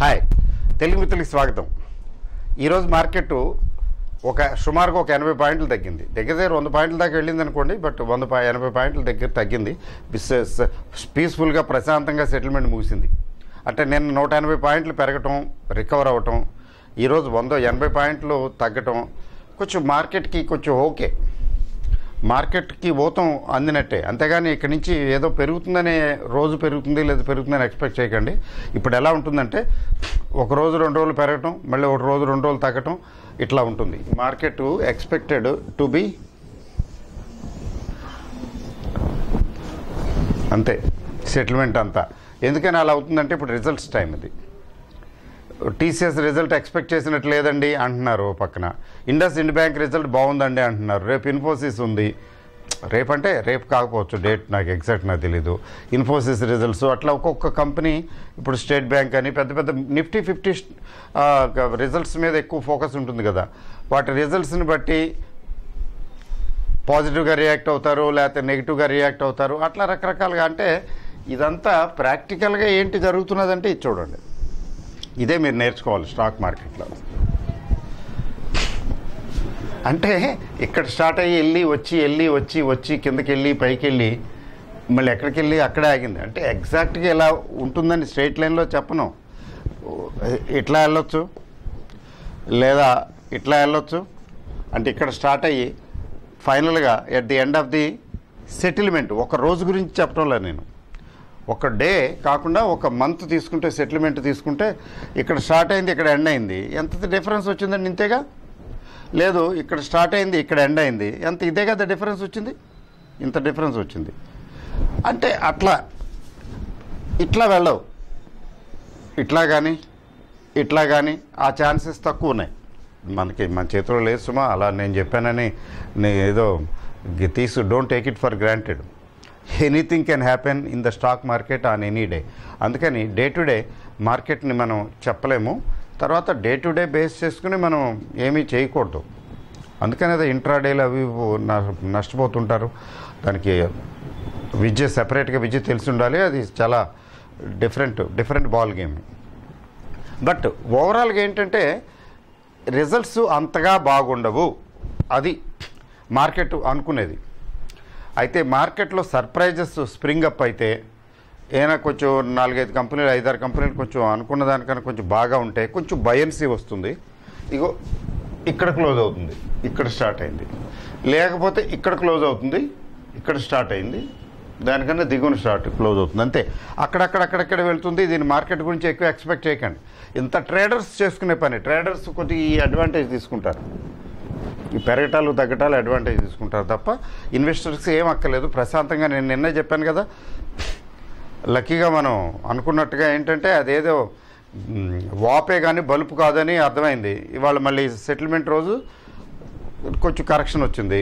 Hi Telugu మిత్రులకి స్వాగతం ఈరోజు మార్కెట్ ఒక సుమారుగా ఒక ఎనభై పాయింట్లు తగ్గింది దగ్గర దగ్గర వంద పాయింట్ల దాకా వెళ్ళింది అనుకోండి బట్ వంద పా ఎనభై పాయింట్ల దగ్గర తగ్గింది బిస్ పీస్ఫుల్గా ప్రశాంతంగా సెటిల్మెంట్ ముగిసింది అంటే నేను నూట ఎనభై పాయింట్లు పెరగటం రికవర్ అవ్వటం ఈరోజు వంద ఎనభై పాయింట్లు తగ్గటం కొంచెం మార్కెట్కి కొంచెం ఓకే మార్కెట్కి పోతాం అందినట్టే అంతేగాని ఇక్కడి నుంచి ఏదో పెరుగుతుందనే రోజు పెరుగుతుంది లేదా పెరుగుతుందని ఎక్స్పెక్ట్ చేయకండి ఇప్పుడు ఎలా ఉంటుందంటే ఒక రోజు రెండు రోజులు పెరగటం మళ్ళీ ఒక రోజు రెండు రోజులు తగ్గటం ఇట్లా ఉంటుంది మార్కెట్ ఎక్స్పెక్టెడ్ టు బి అంతే సెటిల్మెంట్ అంతా ఎందుకని అలా అవుతుందంటే ఇప్పుడు రిజల్ట్స్ టైం ఇది టీసీఎస్ రిజల్ట్ ఎక్స్పెక్ట్ చేసినట్టు లేదండి అంటున్నారు ఓ పక్కన ఇండస్ ఇండ్ బ్యాంక్ రిజల్ట్ బాగుందండి అంటున్నారు రేపు ఇన్ఫోసిస్ ఉంది రేపంటే రేపు కాకపోవచ్చు డేట్ నాకు ఎగ్జాక్ట్ నాకు తెలీదు ఇన్ఫోసిస్ రిజల్ట్స్ అట్లా ఒక్కొక్క కంపెనీ ఇప్పుడు స్టేట్ బ్యాంక్ అని పెద్ద పెద్ద నిఫ్టీ ఫిఫ్టీ రిజల్ట్స్ మీద ఎక్కువ ఫోకస్ ఉంటుంది కదా వాటి రిజల్ట్స్ని బట్టి పాజిటివ్గా రియాక్ట్ అవుతారు లేకపోతే నెగిటివ్గా రియాక్ట్ అవుతారు అట్లా రకరకాలుగా అంటే ఇదంతా ప్రాక్టికల్గా ఏంటి జరుగుతున్నదంటే ఇది చూడండి ఇదే మీరు నేర్చుకోవాలి స్టాక్ మార్కెట్లో అంటే ఇక్కడ స్టార్ట్ అయ్యి వెళ్ళి వచ్చి వెళ్ళి వచ్చి వచ్చి కిందకి వెళ్ళి పైకి వెళ్ళి మళ్ళీ ఎక్కడికి వెళ్ళి అక్కడే ఆగింది అంటే ఎగ్జాక్ట్గా ఇలా ఉంటుందని స్ట్రైట్ లైన్లో చెప్పను ఇట్లా వెళ్ళొచ్చు లేదా ఇట్లా వెళ్ళొచ్చు అంటే ఇక్కడ స్టార్ట్ అయ్యి ఫైనల్గా at the end of the settlement ఒక రోజు గురించి చెప్పడం లేదు నేను ఒక డే కాకుండా ఒక మంత్ తీసుకుంటే సెటిల్మెంట్ తీసుకుంటే ఇక్కడ స్టార్ట్ అయింది ఇక్కడ ఎండ్ అయింది ఎంత డిఫరెన్స్ వచ్చిందండి ఇంతేగా లేదు ఇక్కడ స్టార్ట్ అయింది ఇక్కడ ఎండ్ అయింది ఎంత ఇదే కదా డిఫరెన్స్ వచ్చింది ఇంత డిఫరెన్స్ వచ్చింది అంటే అట్లా ఇట్లా వెళ్ళవు ఇట్లా కానీ ఇట్లా కానీ ఆ ఛాన్సెస్ తక్కువ ఉన్నాయి మనకి మన చేతిలో లేదు సుమా అలా నేను చెప్పానని నేను ఏదో గి- తీసు don't take it for granted anything can happen in the stock market on any day అందుకని డే టు డే మార్కెట్ని మనం చెప్పలేము తర్వాత డే టు డే బేస్ చేసుకుని మనం ఏమీ చేయకూడదు అందుకని అదే ఇంట్రాడేలు అవి ఇవి న- నష్టపోతుంటారు దానికి విద్య సెపరేట్గా విద్య తెలిసి ఉండాలి అది చాలా different different ball game but ఓవరాల్గా ఏంటంటే రిజల్ట్స్ అంతగా బాగుండవు అది మార్కెట్ అనుకునేది అయితే మార్కెట్లో సర్ప్రైజెస్ స్ప్రింగ్ అప్ అయితే ఏమైనా కొంచెం నాలుగైదు కంపెనీలు ఐదారు కంపెనీలు కొంచెం అనుకున్న దానికన్నా కొంచెం బాగా ఉంటే కొంచెం బయన్సీ వస్తుంది ఇగో ఇక్కడ క్లోజ్ అవుతుంది ఇక్కడ స్టార్ట్ అయింది లేకపోతే ఇక్కడ క్లోజ్ అవుతుంది ఇక్కడ స్టార్ట్ అయింది దానికన్నా దిగువన స్టార్ట్ క్లోజ్ అవుతుంది అంతే అక్కడక్కడ అక్కడక్కడ వెళ్తుంది దీని మార్కెట్ గురించి ఎక్కువ ఎక్స్పెక్ట్ చేయకండి ఇంత ట్రేడర్స్ చేసుకునే పని ట్రేడర్స్ కొద్దిగా ఈ అడ్వాంటేజ్ తీసుకుంటారు ఈ పెరగటాలు తగ్గటాలు అడ్వాంటేజ్ తీసుకుంటారు తప్ప ఇన్వెస్టర్స్కి ఏం అక్కర్లేదు ప్రశాంతంగా నేను నిన్నే చెప్పాను కదా లక్కీగా మనం అనుకున్నట్టుగా ఏంటంటే అదేదో మ్, వాపే కానీ బలుపు కాదని అర్థమైంది ఇవాళ మళ్ళీ సెటిల్మెంట్ రోజు కొంచెం కరెక్షన్ వచ్చింది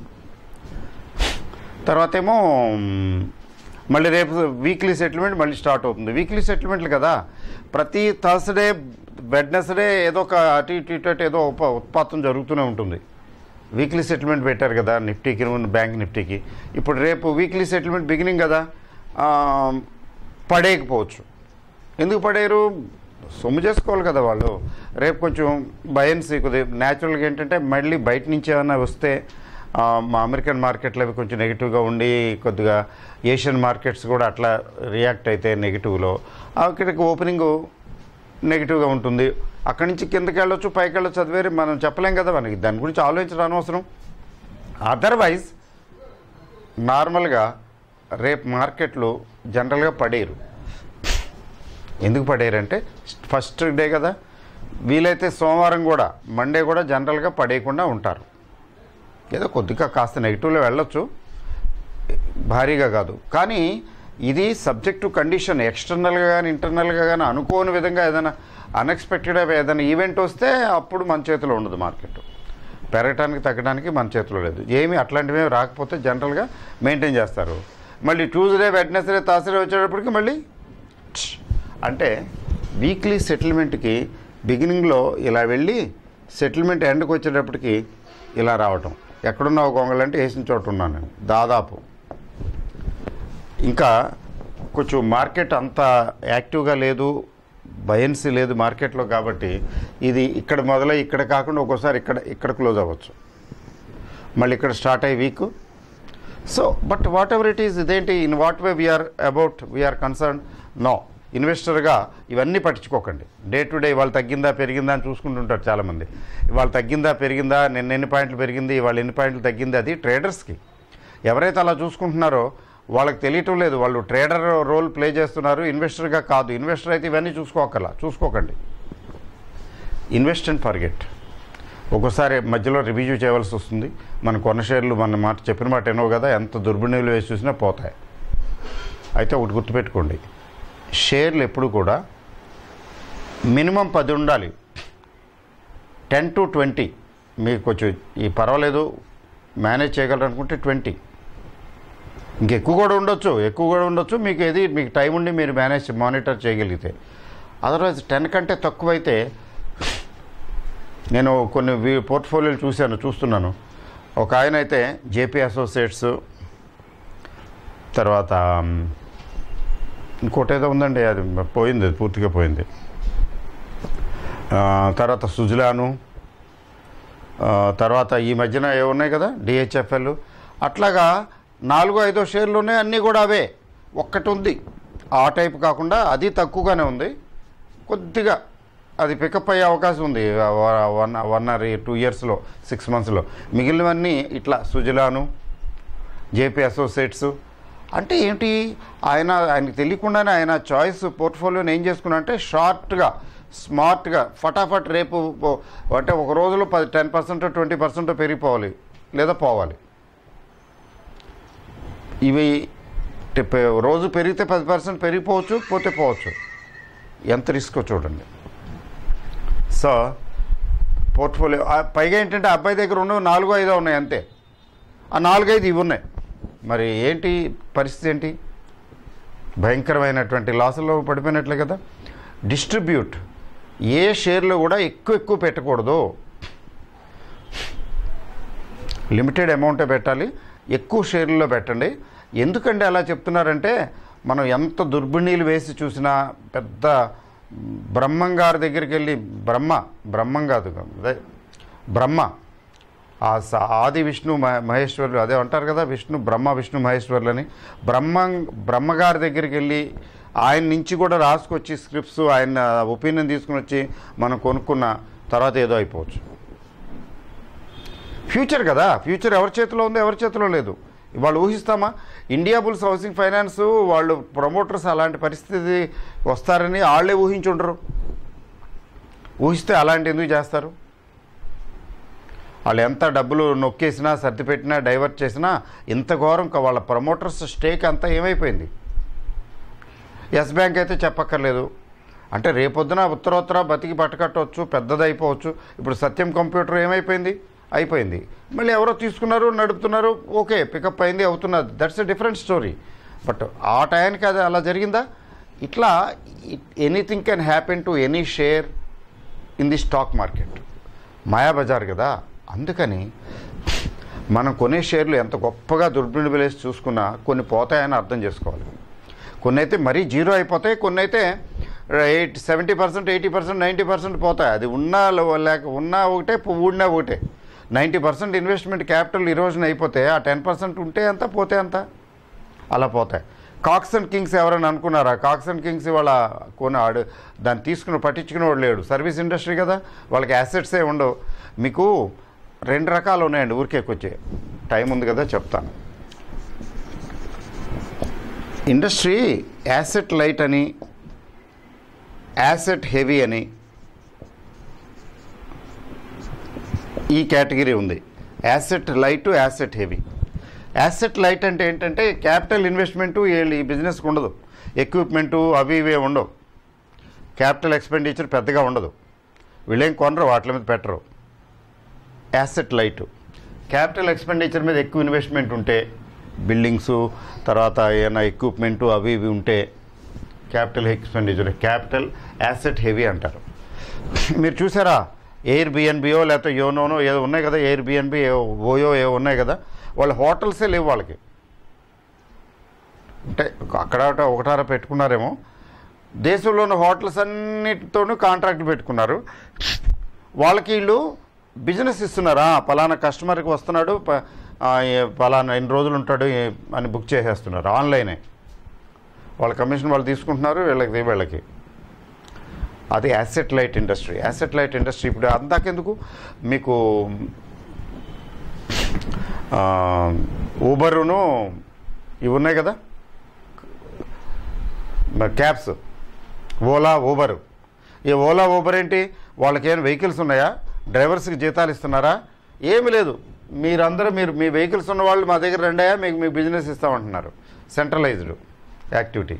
తర్వాత ఏమో మ్, మళ్ళీ రేపు వీక్లీ సెటిల్మెంట్ మళ్ళీ స్టార్ట్ అవుతుంది వీక్లీ సెటిల్మెంట్లు కదా ప్రతి థర్స్డే వెడ్నెస్డే ఏదో ఒక అటు ఇటు ఇటు అటు ఏదో ఉప ఉత్పాతం జరుగుతూనే ఉంటుంది వీక్లీ సెటిల్మెంట్ పెట్టారు కదా నిఫ్టీకి బ్యాంక్ నిఫ్టీకి ఇప్పుడు రేపు వీక్లీ సెటిల్మెంట్ బిగినింగ్ కదా ఆ, పడేయకపోవచ్చు ఎందుకు పడేయరు సొమ్ము చేసుకోవాలి కదా వాళ్ళు రేపు కొంచెం బయన్సీ కొద్దిగా న్యాచురల్గా ఏంటంటే మళ్ళీ బయట నుంచి ఏమైనా వస్తే ఆ, మా అమెరికన్ మార్కెట్లు అవి కొంచెం నెగిటివ్గా ఉండి కొద్దిగా ఏషియన్ మార్కెట్స్ కూడా అట్లా రియాక్ట్ అయితే నెగిటివ్లో అక్కడికి ఓపెనింగ్ నెగిటివ్గా ఉంటుంది అక్కడి నుంచి కిందకి వెళ్ళొచ్చు పైకి వెళ్ళొచ్చు అది వేరే మనం చెప్పలేం కదా మనకి దాని గురించి ఆలోచించడం అనవసరం అదర్వైజ్ నార్మల్గా రేపు మార్కెట్లు జనరల్గా పడేరు ఎందుకు పడేరంటే ఫస్ట్ డే కదా వీలైతే సోమవారం కూడా మండే కూడా జనరల్గా పడేయకుండా ఉంటారు ఏదో కొద్దిగా కాస్త నెగిటివ్లో వెళ్ళొచ్చు భారీగా కాదు కానీ ఇది సబ్జెక్ట్ టు కండిషన్ ఎక్స్టర్నల్గా కానీ ఇంటర్నల్గా కానీ అనుకోని విధంగా ఏదైనా అన్ఎక్స్పెక్టెడ్ ఏదైనా ఈవెంట్ వస్తే అప్పుడు మన చేతిలో ఉండదు మార్కెట్ పెరగటానికి తగ్గడానికి మన చేతిలో లేదు ఏమి అట్లాంటివి ఏమి రాకపోతే జనరల్గా మెయింటైన్ చేస్తారు మళ్ళీ ట్యూస్డే వెడ్నెస్డే థర్స్డే వచ్చేటప్పటికి మళ్ళీ ఛ్! అంటే వీక్లీ సెటిల్మెంట్కి బిగినింగ్లో ఇలా వెళ్ళి సెటిల్మెంట్ ఎండ్కి వచ్చేటప్పటికి ఇలా రావటం ఎక్కడున్నావు గొంగలంటే వేసిన చోట ఉన్నాను నేను దాదాపు ఇంకా కొంచెం మార్కెట్ అంత యాక్టివ్గా లేదు బయన్సీ లేదు మార్కెట్లో కాబట్టి ఇది ఇక్కడ మొదలై ఇక్కడ కాకుండా ఒక్కోసారి ఇక్కడ ఇక్కడ క్లోజ్ అవ్వచ్చు మళ్ళీ ఇక్కడ స్టార్ట్ అయ్యి week so but whatever it is ఇదేంటి in what way we are about we are concern no ఇన్వెస్టర్గా ఇవన్నీ పట్టించుకోకండి డే టు డే ఇవాళ తగ్గిందా పెరిగిందా అని చూసుకుంటుంటారు చాలామంది ఇవాళ తగ్గిందా పెరిగిందా నిన్న ఎన్ని పాయింట్లు పెరిగింది ఇవాళ ఎన్ని పాయింట్లు తగ్గింది అది ట్రేడర్స్కి ఎవరైతే అలా చూసుకుంటున్నారో వాళ్ళకి తెలియటం లేదు వాళ్ళు ట్రేడర్ రోల్ ప్లే చేస్తున్నారు ఇన్వెస్టర్గా కాదు ఇన్వెస్టర్ అయితే ఇవన్నీ చూసుకోకర్లా చూసుకోకండి ఇన్వెస్ట్ అండ్ ఫర్గెట్ ఒక్కోసారి మధ్యలో రివ్యూ చేయవలసి వస్తుంది మన కొన్న షేర్లు మన మాట చెప్పిన మాట ఏనో కదా ఎంత దుర్బిణీలు వేసి చూసినా పోతాయి అయితే ఒకటి గుర్తుపెట్టుకోండి షేర్లు ఎప్పుడు కూడా మినిమం పది ఉండాలి టెన్ టు ట్వంటీ మీకు కొంచెం ఈ పర్వాలేదు మేనేజ్ చేయగలరు అనుకుంటే ట్వంటీ ఇంకెక్కువ కూడా ఉండొచ్చు ఎక్కువ కూడా ఉండొచ్చు మీకు ఏది మీకు టైం ఉండి మీరు మేనేజ్ మానిటర్ చేయగలిగితే అదర్వైజ్ టెన్ కంటే తక్కువైతే నేను కొన్ని వి- పోర్ట్ఫోలియోలు చూశాను చూస్తున్నాను ఒక ఆయన అయితే జేపీ అసోసియేట్స్ తర్వాత మ్, ఇంకోటి ఏదో ఉందండి అది పోయింది అది పూర్తిగా పోయింది ఆ, తర్వాత సుజలాను ఆ, తర్వాత ఈ మధ్యన ఏ ఉన్నాయి కదా డిహెచ్ఎఫ్ఎల్ అట్లాగా నాలుగో ఐదో షేర్లు ఉన్నాయి అన్నీ కూడా అవే ఒక్కటి ఉంది ఆ టైప్ కాకుండా అది తక్కువగానే ఉంది కొద్దిగా అది పికప్ అయ్యే అవకాశం ఉంది వ- వన్ వన్ ఆర్ టూ ఇయర్స్లో సిక్స్ మంత్స్లో మిగిలినవన్నీ ఇట్లా సుజలాను జేపీ అసోసియేట్స్ అంటే ఏంటి ఆయన ఆయనకి తెలియకుండానే ఆయన చాయిస్ పోర్ట్ఫోలియోని ఏం చేసుకున్నా అంటే షార్ట్గా స్మార్ట్గా ఫటాఫట్ రేపు పో- అంటే ఒక రోజులో పది టెన్ పర్సెంట్ ట్వంటీ పర్సెంట్ పెరిగిపోవాలి లేదా పోవాలి ఇవి టి- పె- రోజు పెరిగితే పది పర్సెంట్ పెరిగిపోవచ్చు పోతే పోవచ్చు ఎంత రిస్క్ చూడండి సో పోర్ట్ఫోలియో ఆ పైగా ఏంటంటే అబ్బాయి దగ్గర ఉన్నవి నాలుగో ఐదో ఉన్నాయి అంతే ఆ నాలుగైదు ఇవి ఉన్నాయి మరి ఏంటి పరిస్థితి ఏంటి భయంకరమైనటువంటి లాసుల్లో పడిపోయినట్లే కదా డిస్ట్రిబ్యూట్ ఏ షేర్లో కూడా ఎక్కువ ఎక్కువ పెట్టకూడదు లిమిటెడ్ అమౌంటే పెట్టాలి ఎక్కువ షేర్లలో పెట్టండి ఎందుకంటే అలా చెప్తున్నారంటే మనం ఎంత దుర్బిణీలు వేసి చూసినా పెద్ద బ్రహ్మం గారి దగ్గరికి వెళ్ళి బ్రహ్మ బ్రహ్మం కాదు అదే బ్రహ్మ ఆ స- ఆది విష్ణు మ- మహేశ్వరులు అదే అంటారు కదా విష్ణు బ్రహ్మ విష్ణు మహేశ్వరులు అని బ్రహ్మ బ్రహ్మగారి దగ్గరికి వెళ్ళి ఆయన నుంచి కూడా రాసుకొచ్చి స్క్రిప్ట్స్ ఆయన ఒపీనియన్ తీసుకుని వచ్చి మనం కొనుక్కున్న తర్వాత ఏదో అయిపోవచ్చు ఫ్యూచర్ కదా ఫ్యూచర్ ఎవరి చేతిలో ఉంది ఎవరి చేతిలో లేదు వాళ్ళు ఊహిస్తామా ఇండియా బుల్స్ హౌసింగ్ ఫైనాన్స్ వాళ్ళు ప్రమోటర్స్ అలాంటి పరిస్థితి వస్తారని వాళ్ళే ఊహించుండరు ఊహిస్తే అలాంటి ఎందుకు చేస్తారు వాళ్ళు ఎంత డబ్బులు నొక్కేసినా సర్దిపెట్టినా డైవర్ట్ చేసినా ఇంత ఘోరం కా- వాళ్ళ ప్రమోటర్స్ స్టేక్ అంతా ఏమైపోయింది ఎస్ బ్యాంక్ అయితే చెప్పక్కర్లేదు అంటే రేపొద్దున ఉత్తరోత్తర బతికి పట్టకట్టవచ్చు పెద్దది అయిపోవచ్చు ఇప్పుడు సత్యం కంప్యూటర్ ఏమైపోయింది అయిపోయింది మళ్ళీ ఎవరో తీసుకున్నారు నడుపుతున్నారు ఓకే పికప్ అయింది అవుతున్నది that's a different story but ఆ టయానికి అది అలా జరిగిందా ఇట్లా anything can happen to any share in the stock market మాయాబజార్ కదా అందుకని మనం కొనే షేర్లు ఎంత గొప్పగా దుర్బిణిబిలేసి చూసుకున్నా కొన్ని పోతాయని అర్థం చేసుకోవాలి కొన్ని అయితే మరీ జీరో అయిపోతాయి కొన్ని అయితే eight seventy percent eighty percent ninety percent పోతాయి అది ఉన్నా లో- లేక ఉన్నా ఒకటే పో- ఊడినా ఒకటే నైంటీ పర్సెంట్ ఇన్వెస్ట్మెంట్ క్యాపిటల్ ఈ రోజున అయిపోతే ఆ టెన్ పర్సెంట్ ఉంటే ఎంత పోతే ఎంత అలా పోతాయి కాక్స్ అండ్ కింగ్స్ ఎవరైనా అనుకున్నారా కాక్స్ అండ్ కింగ్స్ ఇవాళ కొని ఆడు దాన్ని తీసుకుని పట్టించుకునేవాడు లేడు సర్వీస్ ఇండస్ట్రీ కదా వాళ్ళకి యాసెట్సే ఉండవు మీకు రెండు రకాలు ఉన్నాయండి ఊరికేకొచ్చే టైం ఉంది కదా చెప్తాను ఇండస్ట్రీ యాసెట్ లైట్ అని యాసెట్ హెవీ అని ఈ కేటగిరీ ఉంది asset light asset heavy asset light అంటే ఏంటంటే క్యాపిటల్ ఇన్వెస్ట్మెంటు వీళ్ళు ఈ బిజినెస్కి ఉండదు ఎక్విప్మెంటు అవి ఇవే ఉండవు క్యాపిటల్ ఎక్స్పెండిచర్ పెద్దగా ఉండదు వీళ్ళేం కొనరు వాటి మీద పెట్టరు యాసెట్ లైట్ క్యాపిటల్ ఎక్స్పెండిచర్ మీద ఎక్కువ ఇన్వెస్ట్మెంట్ ఉంటే బిల్డింగ్స్ తర్వాత ఏమైనా ఎక్విప్మెంటు అవి ఇవి ఉంటే capital expenditure capital asset heavy అంటారు మీరు చూసారా ఎయిర్ బిఎన్బియో లేకపోతే యోనోనో ఏదో ఉన్నాయి కదా ఎయిర్ బిఎన్బి ఓయో ఏవో ఉన్నాయి కదా వాళ్ళ హోటల్సే లేవు వాళ్ళకి అంటే అక్కడ ఒకటారా పెట్టుకున్నారేమో దేశంలో ఉన్న హోటల్స్ అన్నిటితోనూ కాంట్రాక్ట్ పెట్టుకున్నారు వాళ్ళకి వీళ్ళు బిజినెస్ ఇస్తున్నారా పలానా కస్టమర్కి వస్తున్నాడు ప- ఆ, ఏ- పలానా ఎన్ని రోజులు ఉంటాడు ఏ- అని బుక్ చేసేస్తున్నారు ఆన్లైనే వాళ్ళ కమిషన్ వాళ్ళు తీసుకుంటున్నారు వీళ్ళకి వీళ్ళకి అది asset light industry asset light industry ఇప్పుడు అందాకెందుకు మీకు ఆ, ఊబరును ఇవి ఉన్నాయి కదా క్యాబ్స్ ఓలా ఊబర్ ఈ ఓలా ఊబర్ ఏంటి వాళ్ళకి ఏమైనా వెహికల్స్ ఉన్నాయా డ్రైవర్స్కి జీతాలు ఇస్తున్నారా ఏమీ లేదు మీరందరూ మీరు మీ వెహికల్స్ ఉన్న వాళ్ళు మా దగ్గర రెండాయా మీకు మీ బిజినెస్ ఇస్తామంటున్నారు centralized activity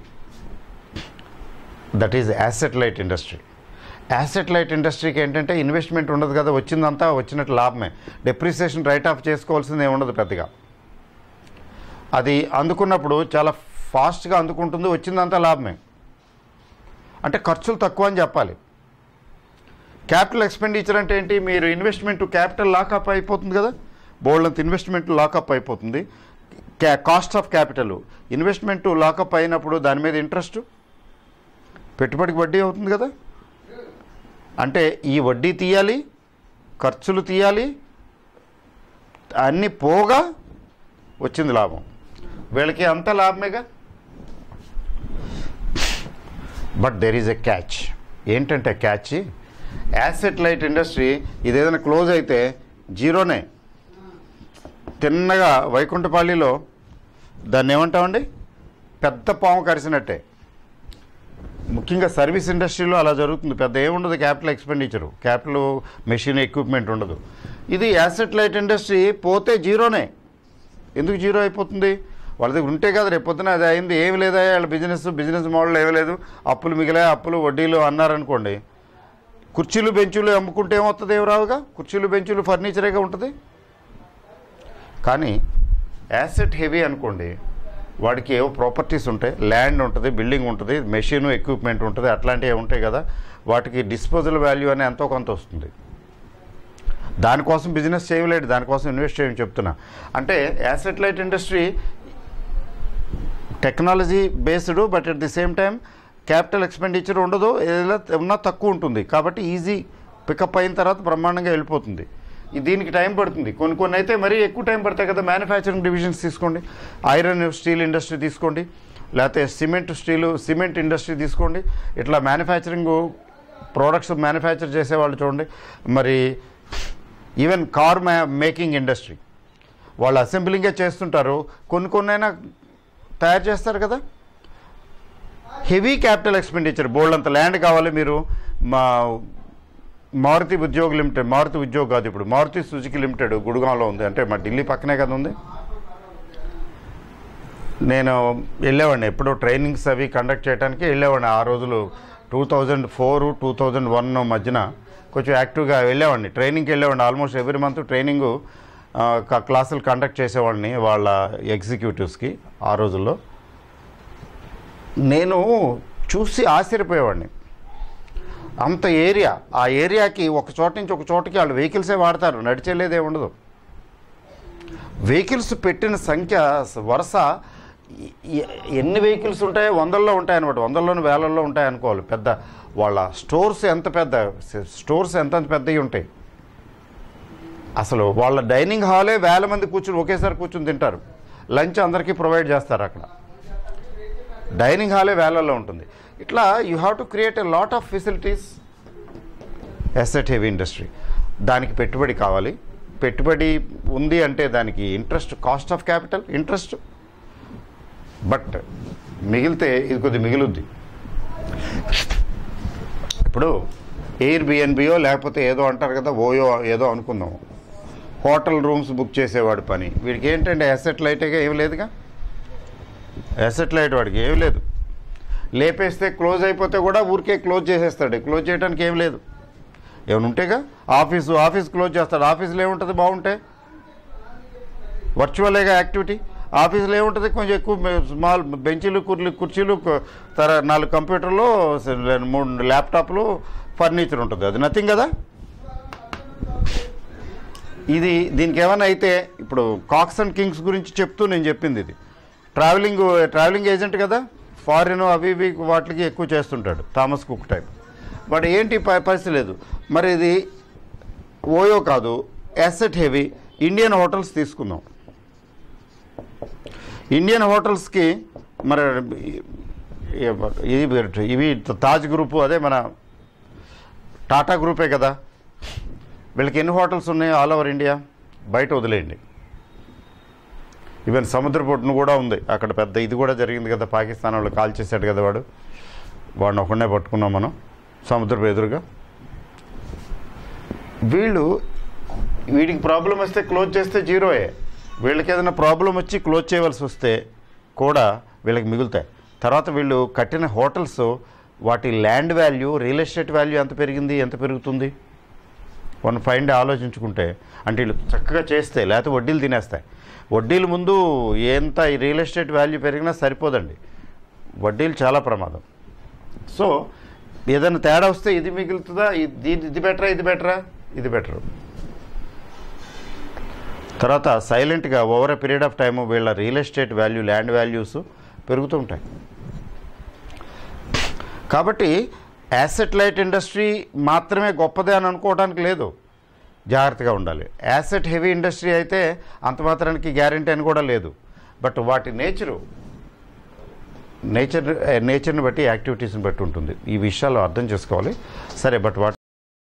that is asset light industry asset light ఇండస్ట్రీకి ఏంటంటే ఇన్వెస్ట్మెంట్ ఉండదు కదా వచ్చిందంతా వచ్చినట్టు లాభమే డెప్రిసియేషన్ రైట్ ఆఫ్ చేసుకోవాల్సింది ఏమి ఉండదు పెద్దగా అది అందుకున్నప్పుడు చాలా ఫాస్ట్గా అందుకుంటుంది వచ్చిందంతా లాభమే అంటే ఖర్చులు తక్కువ అని చెప్పాలి క్యాపిటల్ ఎక్స్పెండిచర్ అంటే ఏంటి మీరు ఇన్వెస్ట్మెంట్ క్యాపిటల్ లాకప్ అయిపోతుంది కదా బోల్డ్ అంత ఇన్వెస్ట్మెంట్ లాకప్ అయిపోతుంది క్యా cost of capital investment lockup అయినప్పుడు దాని మీద ఇంట్రెస్ట్ పెట్టుబడికి వడ్డీ అవుతుంది కదా అంటే ఈ వడ్డీ తీయాలి ఖర్చులు తీయాలి అన్నీ పోగా వచ్చింది లాభం వీళ్ళకి అంత లాభమేగా but there is a catch ఏంటంటే క్యాచ్ యాసెట్ లైట్ ఇండస్ట్రీ ఇది ఏదైనా క్లోజ్ అయితే జీరోనే తిన్నగా వైకుంఠపాళిలో దాన్ని ఏమంటామండి పెద్ద పాము కరిసినట్టే ముఖ్యంగా సర్వీస్ ఇండస్ట్రీలో అలా జరుగుతుంది పెద్ద ఏముండదు capital expenditure capital machine equipment ఉండదు ఇది యాసెట్ లైట్ ఇండస్ట్రీ పోతే జీరోనే ఎందుకు జీరో అయిపోతుంది వాళ్ళ దగ్గర ఉంటే కదా రేపు పొద్దున అది అయింది ఏమి లేదా వాళ్ళ బిజినెస్ బిజినెస్ మోడల్ ఏమీ లేదు అప్పులు మిగిలే అప్పులు వడ్డీలు అన్నారనుకోండి కుర్చీలు బెంచులు అమ్ముకుంటే ఏమవుతుంది ఏమి రావుగా కుర్చీలు బెంచులు ఫర్నిచరేగా ఉంటుంది కానీ యాసెట్ హెవీ అనుకోండి వాడికి ఏవో ప్రాపర్టీస్ ఉంటాయి ల్యాండ్ ఉంటుంది బిల్డింగ్ ఉంటుంది మెషిన్ ఎక్విప్మెంట్ ఉంటుంది అట్లాంటివి ఉంటాయి కదా వాటికి డిస్పోజల్ వాల్యూ అనే ఎంతో కొంత వస్తుంది దానికోసం బిజినెస్ చేయలేడు దానికోసం ఇన్వెస్ట్ చేయమని చెప్తున్నా అంటే asset light industry technology based but at the same time capital expenditure ఉండదు ఏదైనా ఉన్నా తక్కువ ఉంటుంది కాబట్టి ఈజీ పికప్ అయిన తర్వాత బ్రహ్మాండంగా వెళ్ళిపోతుంది ఈ దీనికి టైం పడుతుంది కొన్ని కొన్ని అయితే మరీ ఎక్కువ టైం పడతాయి కదా మ్యానుఫ్యాక్చరింగ్ డివిజన్స్ తీసుకోండి ఐరన్ స్టీల్ ఇండస్ట్రీ తీసుకోండి లేకపోతే సిమెంట్ స్టీలు సిమెంట్ ఇండస్ట్రీ తీసుకోండి ఇట్లా మ్యానుఫ్యాక్చరింగ్ ప్రోడక్ట్స్ మ్యానుఫ్యాక్చర్ చేసేవాళ్ళు చూడండి మరి ఈవెన్ కార్ మ్యా మేకింగ్ ఇండస్ట్రీ వాళ్ళు అసెంబ్లింగే చేస్తుంటారు కొన్ని కొన్నైనా తయారు చేస్తారు కదా హెవీ క్యాపిటల్ ఎక్స్పెండిచర్ బోల్డ్ అంత ల్యాండ్ కావాలి మీరు మా మారుతి ఉద్యోగ్ లిమిటెడ్ మారుతి ఉద్యోగ్ కాదు ఇప్పుడు మారుతి సుజుకి లిమిటెడ్ గుడుగాంలో ఉంది అంటే మా ఢిల్లీ పక్కనే కదా ఉంది నేను వెళ్ళేవాడిని ఎప్పుడో ట్రైనింగ్స్ అవి కండక్ట్ చేయడానికి వెళ్ళేవాడిని ఆ రోజులు two thousand four two thousand one మధ్యన కొంచెం యాక్టివ్గా వెళ్ళేవాడిని ట్రైనింగ్కి వెళ్ళేవాడిని ఆల్మోస్ట్ ఎవ్రీ మంత్ ట్రైనింగు క్లాసులు కండక్ట్ చేసేవాడిని వాళ్ళ ఎగ్జిక్యూటివ్స్కి ఆ రోజుల్లో నేను చూసి ఆశ్చర్యపోయేవాడిని అంత ఏరియా ఆ ఏరియాకి ఒక చోట నుంచి ఒక చోటకి వాళ్ళు వెహికల్సే వాడతారు నడిచేలేదే ఉండదు వెహికల్స్ పెట్టిన సంఖ్య స- వరుస ఎ- ఎ- ఎన్ని వెహికల్స్ ఉంటాయో వందల్లో ఉంటాయన్నమాట వందల్లోని వేలల్లో ఉంటాయి అనుకోవాలి పెద్ద వాళ్ళ స్టోర్స్ ఎంత పెద్ద స్టోర్స్ ఎంత పెద్దవి ఉంటాయి అసలు వాళ్ళ డైనింగ్ హాలే వేల మంది కూర్చుని ఒకేసారి కూర్చుని తింటారు లంచ్ అందరికీ ప్రొవైడ్ చేస్తారు అక్కడ డైనింగ్ హాలే వేలల్లో ఉంటుంది ఇట్లా you have to create a lot of facilities asset heavy industry దానికి పెట్టుబడి కావాలి పెట్టుబడి ఉంది అంటే దానికి interest cost of capital interest but మిగిలితే ఇది కొద్ది మిగులుద్ది ఇప్పుడు ఎయిర్ బిఎన్బియో లేకపోతే ఏదో అంటారు కదా ఓయో ఏదో అనుకుందాం హోటల్ రూమ్స్ బుక్ చేసేవాడి పని వీడికి ఏంటంటే ఎసెట్ లైట్గా ఏం లేదుగా ఎసెట్ లైట్ వాడికి ఏం లేదు లేపేస్తే క్లోజ్ అయిపోతే కూడా ఊరికే క్లోజ్ చేసేస్తాడు క్లోజ్ చేయడానికి ఏం లేదు ఏమైనా ఉంటేగా ఆఫీసు ఆఫీస్ క్లోజ్ చేస్తాడు ఆఫీసులో ఏముంటుంది బాగుంటే వర్చువల్గా యాక్టివిటీ ఆఫీసులో ఏముంటుంది కొంచెం ఎక్కువ మె- స్మాల్ బెంచీలు కుర్చీలు కుర్చీలు కు- తర నాలుగు కంప్యూటర్లు స- మూడు ల్యాప్టాప్లు ఫర్నిచర్ ఉంటుంది అది నథింగ్ కదా ఇది దీనికి ఏమైనా అయితే ఇప్పుడు కాక్స్ అండ్ కింగ్స్ గురించి చెప్తూ నేను చెప్పింది ఇది ట్రావెలింగ్ ట్రావెలింగ్ ఏజెంట్ కదా ఫారిన్ అవి ఇవి వాటికి ఎక్కువ చేస్తుంటాడు థామస్ కుక్ టైప్ బట్ ఏంటి ప- పరిస్థితి లేదు మరి ఇది ఓయో కాదు యాసెట్ హెవీ ఇండియన్ హోటల్స్ తీసుకుందాం ఇండియన్ హోటల్స్కి మరి ఇది ఇవి తాజ్ గ్రూపు అదే మన టాటా గ్రూపే కదా వీళ్ళకి ఎన్ని హోటల్స్ ఉన్నాయి ఆల్ ఓవర్ ఇండియా బయట వదిలేయండి ఈవెన్ సముద్రపొట్టును కూడా ఉంది అక్కడ పెద్ద ఇది కూడా జరిగింది కదా పాకిస్తాన్ వాళ్ళు కాల్ చేశాడు కదా వాడు వాడిని ఒకనే పట్టుకున్నాం మనం సముద్రపు ఎదురుగా వీళ్ళు వీడికి ప్రాబ్లం వస్తే క్లోజ్ చేస్తే జీరోయే వీళ్ళకి ఏదైనా ప్రాబ్లం వచ్చి క్లోజ్ చేయవలసి వస్తే కూడా వీళ్ళకి మిగులుతాయి తర్వాత వీళ్ళు కట్టిన హోటల్స్ వాటి land value real estate value ఎంత పెరిగింది ఎంత పెరుగుతుంది వన్ ఫైండ్ ఆలోచించుకుంటే అంటే వీళ్ళు చక్కగా చేస్తే లేకపోతే వడ్డీలు తినేస్తాయి వడ్డీల ముందు ఎంత ఈ రియల్ ఎస్టేట్ వాల్యూ పెరిగినా సరిపోదండి వడ్డీలు చాలా ప్రమాదం సో ఏదైనా తేడా వస్తే ఇది మిగులుతుందా ఇది ఇది బెటరా ఇది బెటరా ఇది బెటరు తర్వాత సైలెంట్గా over a period of time వీళ్ళ real estate value land values పెరుగుతూ ఉంటాయి కాబట్టి యాసెట్ లైట్ ఇండస్ట్రీ మాత్రమే గొప్పదే అని అనుకోవడానికి లేదు జాగ్రత్తగా ఉండాలి యాసెట్ హెవీ ఇండస్ట్రీ అయితే అంత మాత్రానికి గ్యారంటీ అని కూడా లేదు బట్ వాటి నేచరు నేచర్ నేచర్ని బట్టి యాక్టివిటీస్ని బట్టి ఉంటుంది ఈ విషయాలు అర్థం చేసుకోవాలి సరే బట్ వాట్